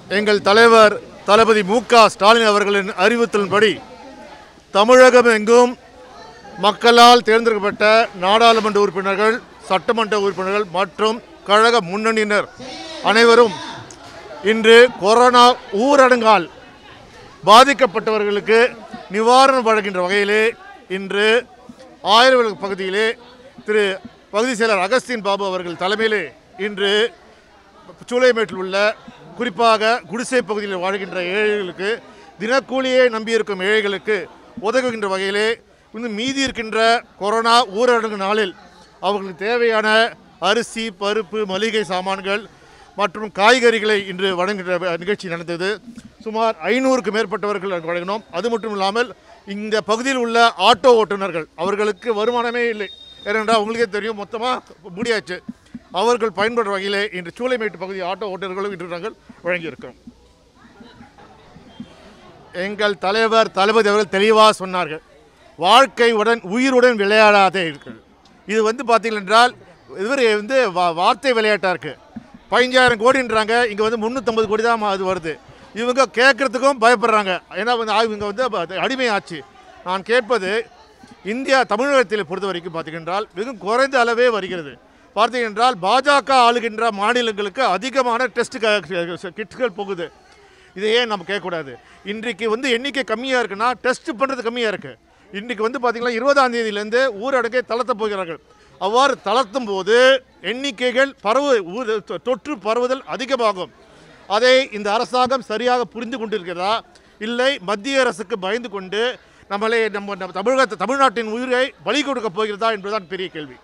எங்கள் தலைவர் தளபதி மு க ஸ்டாலின் அவர்களின் அறிவுறுத்தலின்படி தமிழகம் எங்கும் மக்களால் தேர்ந்தெடுக்கப்பட்ட நாடாளுமன்ற உறுப்பினர்கள் சட்டமன்ற உறுப்பினர்கள் மற்றும் கழக முன்னணியினர் அனைவரும் இன்று கொரோனா ஊரடங்கால் பாதிக்கப்பட்டவர்களுக்கு நிவாரணம் வழங்குகின்ற வகையிலே இன்று ஆயிரம் பகுதியிலே திரு பகுதி செயலர் அகஸ்தின் பாபு அவர்கள் தலைமையிலே இன்று சூளைமேட்டில் உள்ள குறிப்பாக குடிசை பகுதியில் வாழ்கின்ற ஏழைகளுக்கு தினக்கூலியை நம்பியிருக்கும் ஏழைகளுக்கு உதவுகின்ற வகையிலே இன்னும் மீதி இருக்கின்ற கொரோனா ஊரடங்கு நாளில் அவர்களுக்கு தேவையான அரிசி பருப்பு மளிகை சாமான்கள் மற்றும் காய்கறிகளை இன்று வழங்குகின்ற நிகழ்ச்சி நடந்தது சுமார் ஐநூறுக்கு மேற்பட்டவர்கள் வழங்கினோம் அது மட்டும் இல்லாமல் இந்த பகுதியில் உள்ள ஆட்டோ ஓட்டுநர்கள் அவர்களுக்கு வருமானமே இல்லை ஏனென்றால் உங்களுக்கே தெரியும் மொத்தமாக முடியாச்சு அவர்கள் பயன்படுற வகையிலே இன்று சூளைமேட்டு பகுதி ஆட்டோ ஓட்டுநர்களும் இன்று நாங்கள் வழங்கியிருக்கிறோம் எங்கள் தலைவர் தளபதி அவர்கள் தெளிவாக சொன்னார்கள் வாழ்க்கையுடன் உயிருடன் விளையாடாதே இருக்கிறது இது வந்து பார்த்தீர்கள் என்றால் இவர் வந்து வா- வார்த்தை விளையாட்டாக இருக்குது பதினஞ்சாயிரம் கோடின்றாங்க இங்கே வந்து முந்நூற்றம்பது கோடி தான் அது வருது இவங்க கேட்குறதுக்கும் பயப்படுறாங்க ஏன்னா வந்து ஆ- இவங்க வந்து அப்ப அடிமை ஆச்சு நான் கேட்பது இந்தியா தமிழகத்தில் பொறுத்த வரைக்கும் பார்த்தீங்கன்றால் மிகவும் குறைந்த அளவே வருகிறது பார்த்தீங்க என்றால் பாஜக ஆளுகின்ற மாநிலங்களுக்கு அதிகமான டெஸ்ட் கிட்கள் போகுது இதை ஏன் நம்ம கேட்கக்கூடாது இன்றைக்கு வந்து எண்ணிக்கை கம்மியாக இருக்குன்னா டெஸ்ட் பண்ணுறது கம்மியாக இருக்குது இன்றைக்கி வந்து பார்த்திங்கன்னா இருபதாம் தேதியிலேருந்து ஊரடங்கை தளர்த்தப் போகிறார்கள் அவ்வாறு தளர்த்தும் போது எண்ணிக்கைகள் பரவு ஊர் தொ- தொற்று பரவுதல் அதிகமாகும் அதை இந்த அரசாங்கம் சரியாக புரிந்து கொண்டிருக்கிறதா இல்லை மத்திய அரசுக்கு பயந்து கொண்டு நம்மளை நம்ம நம்ம தமிழகத்தை தமிழ்நாட்டின் உயிரை பலி கொடுக்க போகிறதா என்பதுதான் பெரிய கேள்வி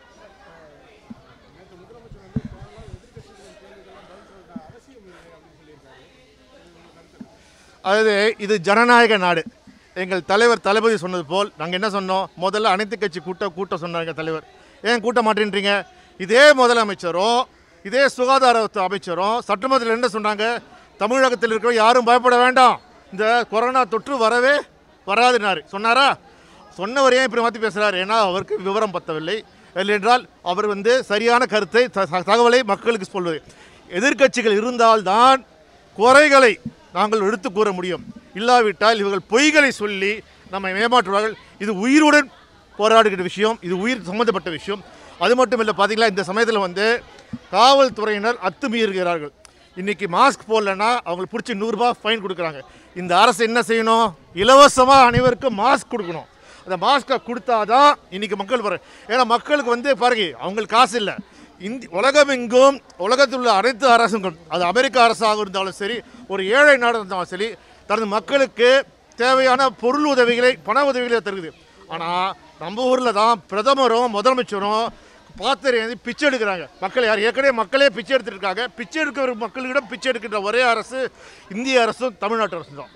அதாவது இது ஜனநாயக நாடு எங்கள் தலைவர் தளபதி சொன்னது போல் நாங்கள் என்ன சொன்னோம் முதல்ல அனைத்து கட்சி கூட்டம் கூட்டம் சொன்னாங்க தலைவர் ஏன் கூட்ட மாட்டேன்றீங்க இதே முதலமைச்சரும் இதே சுகாதாரத்துறை அமைச்சரும் சட்டமன்றத்தில் என்ன சொன்னாங்க தமிழகத்தில் இருக்கிற யாரும் பயப்பட வேண்டாம் இந்த கொரோனா தொற்று வரவே வராதுனாரு சொன்னாரா சொன்னவர் ஏன் இப்படி மாற்றி பேசுகிறார் ஏன்னா அவருக்கு விவரம் பத்தவில்லை இல்லையென்றால் அவர் வந்து சரியான கருத்தை த- த- தகவலை மக்களுக்கு சொல்வது எதிர்க்கட்சிகள் இருந்தால்தான் குறைகளை நாங்கள் எடுத்து கூற முடியும் இல்லாவிட்டால் இவர்கள் பொய்களை சொல்லி நம்மை ஏமாற்றுவார்கள் இது உயிருடன் போராடுகிற விஷயம் இது உயிர் சம்மந்தப்பட்ட விஷயம் அது மட்டும் இல்லை பார்த்தீங்களா இந்த சமயத்தில் வந்து காவல்துறையினர் அத்துமீறுகிறார்கள் இன்னைக்கு மாஸ்க் போடலன்னா அவங்களுக்கு பிடிச்சி நூறுரூபா ஃபைன் கொடுக்குறாங்க இந்த அரசு என்ன செய்யணும் இலவசமாக அனைவருக்கும் மாஸ்க் கொடுக்கணும் அந்த மாஸ்க்கை கொடுத்தாதான் இன்னைக்கு மக்கள் வர ஏன்னா மக்களுக்கு வந்து பாருங்க அவங்களுக்கு காசு இல்லை இந்தி உலகமெங்கும் உலகத்தில் உள்ள அனைத்து அரசுகளும் அது அமெரிக்க அரசாக இருந்தாலும் சரி ஒரு ஏழை நாடு இருந்தாலும் சரி தனது மக்களுக்கு தேவையான பொருள் உதவிகளை பண உதவிகளை தருகுது ஆனால் நம்ம ஊரில் தான் பிரதமரும் முதலமைச்சரும் பாத்திரம் பிச்சை எடுக்கிறாங்க மக்கள் யார் ஏற்கனவே மக்களே பிச்சை எடுத்துட்டு இருக்காங்க பிச்சை எடுக்கிற மக்களிடம் பிச்சை எடுக்கின்ற ஒரே அரசு இந்திய அரசும் தமிழ்நாட்டு அரசும் தான்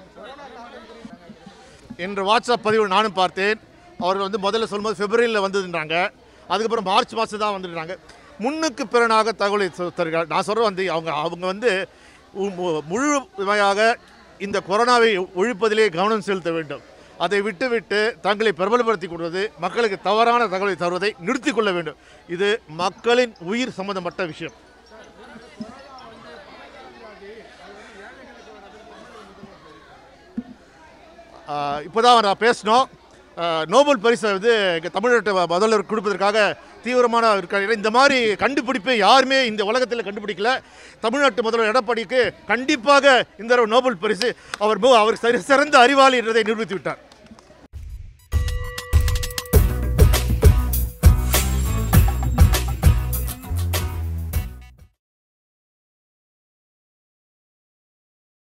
என்ற வாட்ஸ்அப் பதிவு நானும் பார்த்தேன் அவர்கள் வந்து முதல்ல சொல்லும்போது பிப்ரவரியில் வந்ததுன்றாங்க அதுக்கப்புறம் மார்ச் மாதம் தான் வந்துடுறாங்க முன்னுக்கு பிறனாக தகவலை சொ- தருகிறார் நான் சொல்கிறேன் வந்து அவங்க அவங்க வந்து உ- மு- முழுமையாக இந்த கொரோனாவை ஒழிப்பதிலே கவனம் செலுத்த வேண்டும் அதை விட்டுவிட்டு தங்களை பிரபலப்படுத்திக் கொள்வது மக்களுக்கு தவறான தகவலை தருவதை நிறுத்திக் கொள்ள வேண்டும் இது மக்களின் உயிர் சம்பந்தப்பட்ட விஷயம் இப்போ தான் நான் பேசினோம் ஆஹ் நோபல் பரிசை வந்து எங்கள் தமிழ்நாட்டு ம- முதல்வர் கொடுப்பதற்காக தீவிரமான இருக்காங்க இந்த மாதிரி கண்டுபிடிப்பை யாருமே இந்த உலகத்தில் கண்டுபிடிக்கல தமிழ்நாட்டு முதல்வர் எடப்பாடிக்கு கண்டிப்பாக இந்த தடவை நோபல் பரிசு அவர் மு- அவர் சரி சிறந்த அறிவாளி என்றதை நிரூபித்து விட்டார்